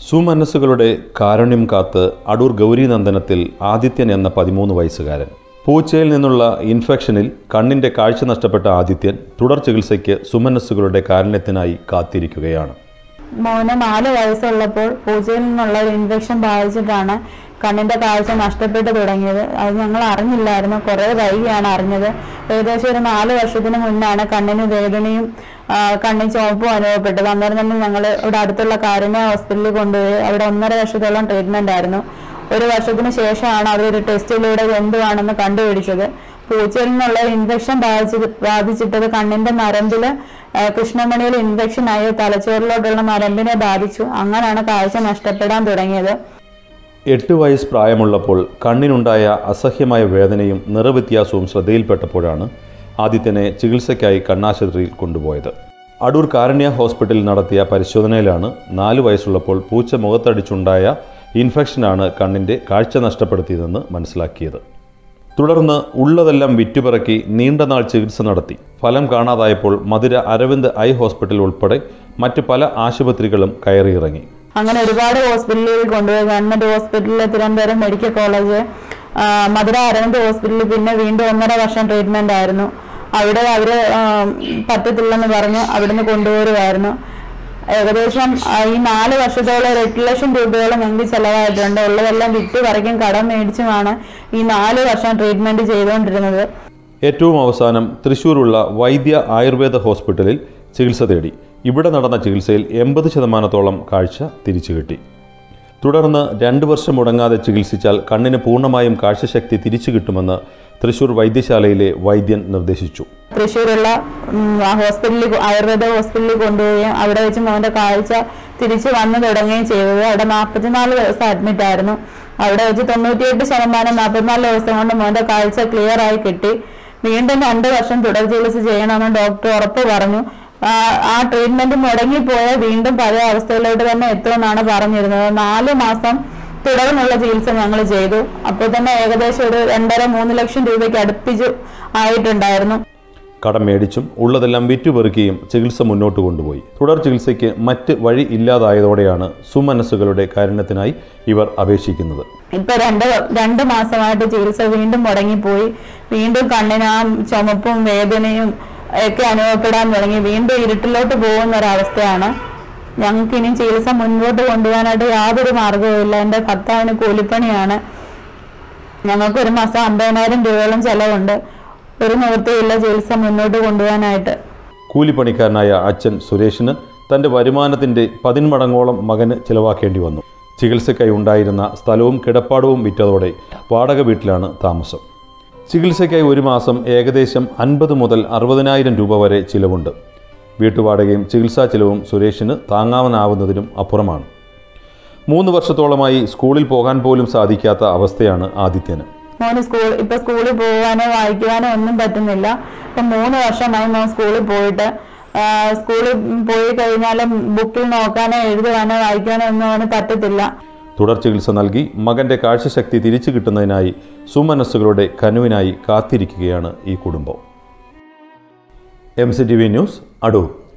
സുമനസ്സുകളുടെ കാരുണ്യം കാത്ത് അടൂർ ഗൗരീനന്ദനത്തിൽ ആദിത്യൻ എന്ന പതിമൂന്ന് വയസ്സുകാരൻ പൂച്ചയിൽ നിന്നുള്ള ഇൻഫെക്ഷനിൽ കണ്ണിൻ്റെ കാഴ്ച നഷ്ടപ്പെട്ട ആദിത്യൻ തുടർ ചികിത്സയ്ക്ക് സുമനസ്സുകളുടെ കാരുണ്യത്തിനായി കാത്തിരിക്കുകയാണ് മോന് നാല് വയസ്സുള്ളപ്പോൾ പൂച്ചയിൽ നിന്നുള്ള ഒരു ഇൻഫെക്ഷൻ ബാധിച്ചിട്ടാണ് കണ്ണിന്റെ കാഴ്ച നഷ്ടപ്പെട്ടു തുടങ്ങിയത് അത് ഞങ്ങൾ അറിഞ്ഞില്ലായിരുന്നു കുറേ വൈകിയാണ് അറിഞ്ഞത് ഏകദേശം ഒരു നാല് വർഷത്തിന് മുന്നാണ് കണ്ണിന് വേദനയും ആ, കണ്ണിന് ചുവപ്പും അനുഭവപ്പെട്ടത് അന്നേരം തന്നെ ഞങ്ങൾ ഇവിടെ അടുത്തുള്ള കാരുണ്യ ഹോസ്പിറ്റലിൽ കൊണ്ടുപോയി അവിടെ ഒന്നര വർഷത്തോളം ട്രീറ്റ്മെന്റ് ആയിരുന്നു ഒരു വർഷത്തിന് ശേഷമാണ് അവരൊരു ടെസ്റ്റിലൂടെ ഇത് എന്തുവാണെന്ന് കണ്ടുപിടിച്ചത് പൂച്ചയിൽ നിന്നുള്ള ഇൻഫെക്ഷൻ ബാധിച്ചത് ബാധിച്ചിട്ടത് കണ്ണിന്റെ നരമ്പില് ആ, കൃഷ്ണമണിയിൽ ഇൻഫെക്ഷൻ ആയി തലച്ചോറിലോട്ടുള്ള നരമ്പിനെ ബാധിച്ചു അങ്ങനെയാണ് കാഴ്ച നഷ്ടപ്പെടാൻ തുടങ്ങിയത് എട്ട് വയസ്സ് പ്രായമുള്ളപ്പോൾ കണ്ണിനുണ്ടായ അസഹ്യമായ വേദനയും നിറവ്യത്യാസവും ശ്രദ്ധയിൽപ്പെട്ടപ്പോഴാണ് ആദിത്യനെ ചികിത്സയ്ക്കായി കണ്ണാശുപത്രിയിൽ കൊണ്ടുപോയത് അടൂർ കാരുണ്യ ഹോസ്പിറ്റലിൽ നടത്തിയ പരിശോധനയിലാണ് നാല് വയസ്സുള്ളപ്പോൾ പൂച്ച മുഖത്തടിച്ചുണ്ടായ ഇൻഫെക്ഷനാണ് കണ്ണിൻ്റെ കാഴ്ച നഷ്ടപ്പെടുത്തിയതെന്ന് മനസ്സിലാക്കിയത് തുടർന്ന് ഉള്ളതെല്ലാം വിറ്റുപിറക്കി നീണ്ടനാൾ ചികിത്സ നടത്തി ഫലം കാണാതായപ്പോൾ മധുര അരവിന്ദ് ഐ ഹോസ്പിറ്റൽ ഉൾപ്പെടെ മറ്റ് പല ആശുപത്രികളും കയറിയിറങ്ങി അങ്ങനെ ഒരുപാട് ഹോസ്പിറ്റലുകളിൽ കൊണ്ടുപോയി ഗവൺമെന്റ് ഹോസ്പിറ്റലിൽ തിരുവനന്തപുരം മെഡിക്കൽ കോളേജ് ആ, മധുര അരവിന്ദ് ഹോസ്പിറ്റലിൽ പിന്നെ വീണ്ടും ഒന്നര വർഷം ട്രീറ്റ്മെന്റ് ആയിരുന്നു അവിടെ അവര് ആ, പറ്റത്തില്ലെന്ന് പറഞ്ഞ് അവിടുന്ന് കൊണ്ടുവരുമായിരുന്നു ഏകദേശം ആ, ഈ നാല് വർഷത്തോളം ഒരു എട്ട് ലക്ഷം രൂപയോളം ഞങ്ങൾക്ക് ചെലവായിട്ടുണ്ട് ഉള്ളതെല്ലാം വിറ്റ് പറിക്കും കടം മേടിച്ചുമാണ് ഈ നാല് വർഷം ട്രീറ്റ്മെന്റ് ചെയ്തുകൊണ്ടിരുന്നത് ഏറ്റവും അവസാനം തൃശൂരുള്ള വൈദ്യ ആയുർവേദ ഹോസ്പിറ്റലിൽ ചികിത്സ തേടി ഇവിടെ നടന്ന ചികിത്സയിൽ എൺപത് ശതമാനത്തോളം കാഴ്ച തിരിച്ചു കിട്ടി തുടർന്ന് രണ്ട് വർഷം മുടങ്ങാതെ ചികിത്സിച്ചാൽ കണ്ണിന് പൂർണ്ണമായും കാഴ്ചശക്തി തിരിച്ചു കിട്ടുമെന്ന് തൃശൂർ വൈദ്യശാലയിലെ വൈദ്യൻ നിർദ്ദേശിച്ചു തൃശ്ശൂരുള്ള ഉം, ആ ഹോസ്പിറ്റലിൽ ആയുർവേദ ഹോസ്പിറ്റലിൽ കൊണ്ടുപോവുകയും അവിടെ വെച്ച് മോന്റെ കാഴ്ച തിരിച്ചു വന്നു തുടങ്ങുകയും ചെയ്തത് അവിടെ നാൽപ്പത്തിനാല് ദിവസം അഡ്മിറ്റ് ആയിരുന്നു അവിടെ വെച്ച് തൊണ്ണൂറ്റിയെട്ട് ശതമാനം നാൽപ്പത്തിനാല് ദിവസം കൊണ്ട് മോന്റെ കാഴ്ച ക്ലിയർ ആയി കിട്ടി വീണ്ടും രണ്ട് വർഷം തുടർ ചികിത്സ ചെയ്യണമെന്ന് ഡോക്ടർ ഉറപ്പ് പറഞ്ഞു ആ, ആ ട്രീറ്റ്മെന്റ് മുടങ്ങിപ്പോയാൽ വീണ്ടും പഴയ അവസ്ഥയിലോട്ട് തന്നെ എത്തുമെന്നാണ് പറഞ്ഞിരുന്നത് നാല് മാസം തുടർന്നുള്ള ചികിത്സ ഞങ്ങൾ ചെയ്തു അപ്പോൾ തന്നെ ഏകദേശം ഒരു രണ്ടര മൂന്ന് ലക്ഷം രൂപയ്ക്ക് അടുപ്പിച്ച് ആയിട്ടുണ്ടായിരുന്നു കടം മേടിച്ചും ഉള്ളതെല്ലാം വിറ്റുപെറുക്കിയും ചികിത്സ മുന്നോട്ട് കൊണ്ടുപോയി തുടർ ചികിത്സയ്ക്ക് മറ്റ് വഴി ഇല്ലാതായതോടെയാണ് സുമനസ്സുകളുടെ കാരുണ്യത്തിനായി ഇവർ അപേക്ഷിക്കുന്നത് ഇപ്പൊ രണ്ട് രണ്ട് മാസമായിട്ട് ചികിത്സ വീണ്ടും മുടങ്ങിപ്പോയി വീണ്ടും കണ്ണിന് ആ ചുമപ്പും വേദനയും ഒക്കെ അനുഭവപ്പെടാൻ തുടങ്ങി വീണ്ടും ഇരുട്ടിലോട്ട് പോകുന്ന ഒരവസ്ഥയാണ് ഞങ്ങൾക്ക് ഇനി ചികിത്സ മുൻപോട്ട് കൊണ്ടുപോകാനായിട്ട് യാതൊരു മാർഗവും ഇല്ല എൻ്റെ ഭർത്താവിന് കൂലിപ്പണിയാണ് ഞങ്ങൾക്ക് ഒരു മാസം അമ്പതിനായിരം രൂപയോളം ചെലവുണ്ട് ഒരു നിവൃത്തിയില്ല ചികിത്സ മുന്നോട്ട് കൊണ്ടുപോകാനായിട്ട് കൂലിപ്പണിക്കാരനായ അച്ഛൻ സുരേഷിന് തൻ്റെ വരുമാനത്തിൻ്റെ പതിന്മടങ്ങോളം മകന് ചിലവാക്കേണ്ടി വന്നു ചികിത്സയ്ക്കായി ഉണ്ടായിരുന്ന സ്ഥലവും കിടപ്പാടവും വിറ്റതോടെ വാടക വീട്ടിലാണ് താമസം ചികിത്സയ്ക്കായി ഒരു മാസം ഏകദേശം അൻപത് മുതൽ അറുപതിനായിരം രൂപ വരെ ചിലവുണ്ട് വീട്ടുവാടകയും ചികിത്സാ ചിലവും സുരേഷിന് താങ്ങാവുന്നതിനും അപ്പുറമാണ് മൂന്ന് വർഷത്തോളമായി സ്കൂളിൽ പോകാൻ പോലും സാധിക്കാത്ത അവസ്ഥയാണ് ആദിത്യന് മോന് സ്കൂൾ ഇപ്പൊ സ്കൂളിൽ പോകാനോ വായിക്കുവാനോ ഒന്നും പറ്റുന്നില്ല ഇപ്പൊ മൂന്ന് വർഷമായി മോൻ സ്കൂളിൽ പോയിട്ട് ആ, സ്കൂളിൽ പോയി കഴിഞ്ഞാലും ബുക്കിൽ നോക്കാനോ എഴുതുവാനോ വായിക്കാനോ ഒന്നും അവന് പറ്റത്തില്ല തുടർ ചികിത്സ നൽകി മകന്റെ കാഴ്ചശക്തി തിരിച്ചു കിട്ടുന്നതിനായി സുമനസ്സുകളുടെ കനുവിനായി കാത്തിരിക്കുകയാണ് ഈ കുടുംബം M C T V news Adoor